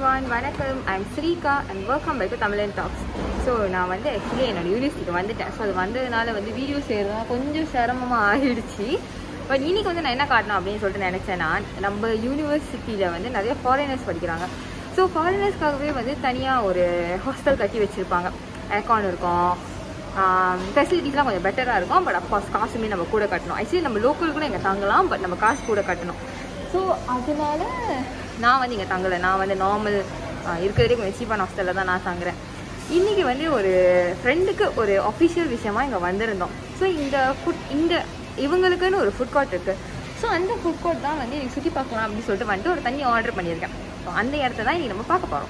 everyone வணக்கம் I'm Srika and welcome back to Tamizhan talks so நான் வந்து ஆக்சுவலி என்னோட யூனிவர்சிட்டிக்கு வந்துட்டேன் ஸோ அது வந்ததுனால வந்து வீடியோ செய்கிறதா கொஞ்சம் சிரமமாக ஆகிடுச்சு பட் இன்னைக்கு வந்து நான் என்ன காட்டணும் அப்படின்னு சொல்லிட்டு நினச்சேன்னா நம்ம யூனிவர்சிட்டியில் வந்து நிறைய ஃபாரினர்ஸ் படிக்கிறாங்க ஸோ ஃபாரினர்ஸ்க்காகவே வந்து தனியாக ஒரு ஹாஸ்டல் கட்டி வச்சுருப்பாங்க ஏர்கான் இருக்கும் ஃபெசிலிட்டிஸ்லாம் கொஞ்சம் பெட்டராக இருக்கும் பட் அஃப்கோர்ஸ் காசுமே நம்ம கூட கட்டணும் ஆக்சுவலி நம்ம லோக்கல் கூட இங்கே தங்கலாம் பட் நம்ம காசு கூட கட்டணும் ஸோ அதனால நான் வந்து இங்கே தங்கலை நான் வந்து நார்மல் இருக்கிறதே கொஞ்சம் சீப்பான ஹாஸ்டலில் தான் நான் தங்குறேன் இன்றைக்கி வந்து ஒரு ஃப்ரெண்டுக்கு ஒரு அஃபிஷியல் விஷயமா இங்கே வந்திருந்தோம் ஸோ இந்த ஃபுட் இந்த இவங்களுக்குன்னு ஒரு ஃபுட் கோர்ட் இருக்குது ஸோ அந்த ஃபுட் கோர்ட் தான் வந்து எனக்கு சுற்றி பார்க்கலாம் அப்படின்னு சொல்லிட்டு வந்துட்டு ஒரு தண்ணி ஆர்டர் பண்ணியிருக்கேன் ஸோ அந்த இடத்த தான் இன்றைக்கி நம்ம பார்க்க போகிறோம்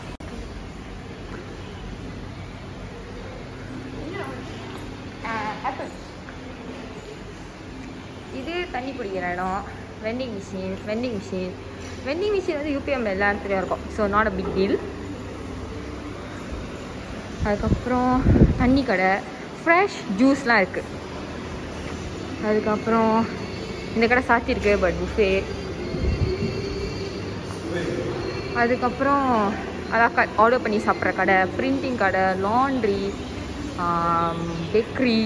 ஆப்பிள் இது தண்ணி குடிக்கிற இடம் vending machine vending machine vending machine வந்து யூபிஎம் எல்லா இடத்துலையும் இருக்கும் so not a big deal அதுக்கப்புறம் தண்ணி கடை ஃப்ரெஷ் ஜூஸ்லாம் இருக்குது அதுக்கப்புறம் இந்த கடை சாத்தியிருக்கு பட் புஃபே அதுக்கப்புறம் அதான் ஆர்டர் பண்ணி சாப்பிட்ற கடை பிரிண்டிங் கடை லாண்ட்ரி பேக்கரி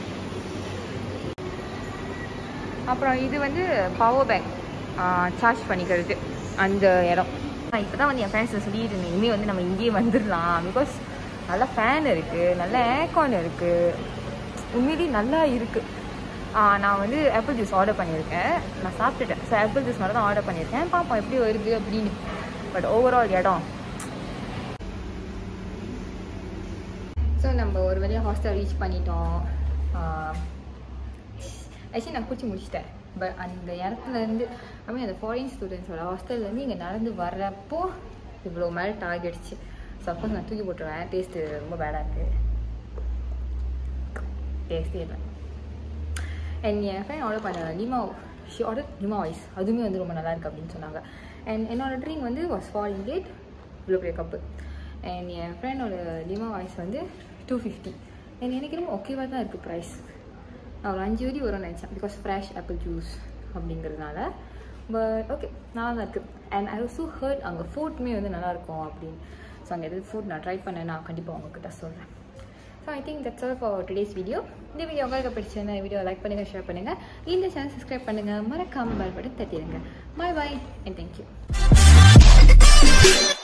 அப்புறம் இது வந்து பவர் பேங்க் சார்ஜ் பண்ணிக்கிறது அந்த இடம் நான் இப்போ தான் வந்து என் ஃப்ரெண்ட்ஸை சொல்லிட்டு இருந்தேன் இனிமேல் வந்து நம்ம இங்கேயே வந்துடலாம் பிகாஸ் நல்லா ஃபேன் இருக்குது நல்ல ஏர்கான் இருக்குது உண்மையிலேயே நல்லா இருக்குது நான் வந்து ஆப்பிள் ஜூஸ் ஆர்டர் பண்ணியிருக்கேன் நான் சாப்பிட்டுட்டேன் ஸோ ஆப்பிள் ஜூஸ் மட்டும் தான் ஆர்டர் பண்ணியிருக்கேன் பார்ப்போம் எப்படி வருது அப்படின்னு பட் ஓவரால் இடம் ஸோ நம்ம ஒரு வழியாக ஹாஸ்டல் ரீச் பண்ணிட்டோம் ஆக்சுவலி நான் குடிச்சு முடிச்சிட்டேன் பட் அந்த இடத்துலேருந்து ஐ மீன் அந்த ஃபாரின் ஸ்டூடெண்ட்ஸோட ஹாஸ்டல்லேருந்து இங்கே நடந்து வர்றப்போ இவ்வளோ மேலே டார்கெட்ச்சு ஸோ அப்போ நான் தூக்கி போட்டுருவேன் டேஸ்ட்டு ரொம்ப பேடாக இருக்குது டேஸ்ட்டே இல்லை அண்ட் என் ஃப்ரெண்ட் ஆர்டர் பண்ண லிமா ஷி ஆர்டர் லிமா வாய்ஸ் அதுவுமே வந்து ரொம்ப நல்லா இருக்குது அப்படின்னு சொன்னாங்க அண்ட் என்னோட ட்ரிங்க் வந்து வாஸ் ஃபார் இண்டேட் இவ்வளோ பெரிய கப்பு அண்ட் என் ஃப்ரெண்டோட லிமா வாய்ஸ் வந்து டூ ஃபிஃப்டி அண்ட் எனக்கு ரொம்ப ஓகேவாக தான் இருக்குது ப்ரைஸ் நான் ஒரு அஞ்சு வரி வரும்னு நினச்சேன் பிகாஸ் ஃப்ரெஷ் ஆப்பிள் ஜூஸ் அப்படிங்கிறதுனால பட் ஓகே நல்லா தான் இருக்குது அண்ட் ஐ ஆல்சோ ஹர்ட் அங்கே ஃபுட்மே வந்து நல்லாயிருக்கும் அப்படின்னு ஸோ அங்கே எதாவது ஃபுட் நான் ட்ரை பண்ணேன் நான் கண்டிப்பாக உங்ககிட்ட சொல்கிறேன் so I think that's all for today's video இந்த வீடியோ உங்களுக்கு பிடிச்சிருந்தா வீடியோ லைக் பண்ணுங்கள் ஷேர் பண்ணுங்கள் இந்த சேனல் சப்ஸ்கிரைப் பண்ணுங்கள் மறக்காமல் பெல் பட்டன் தட்டிடுங்க பாய் பாய் அண்ட் தேங்க்யூ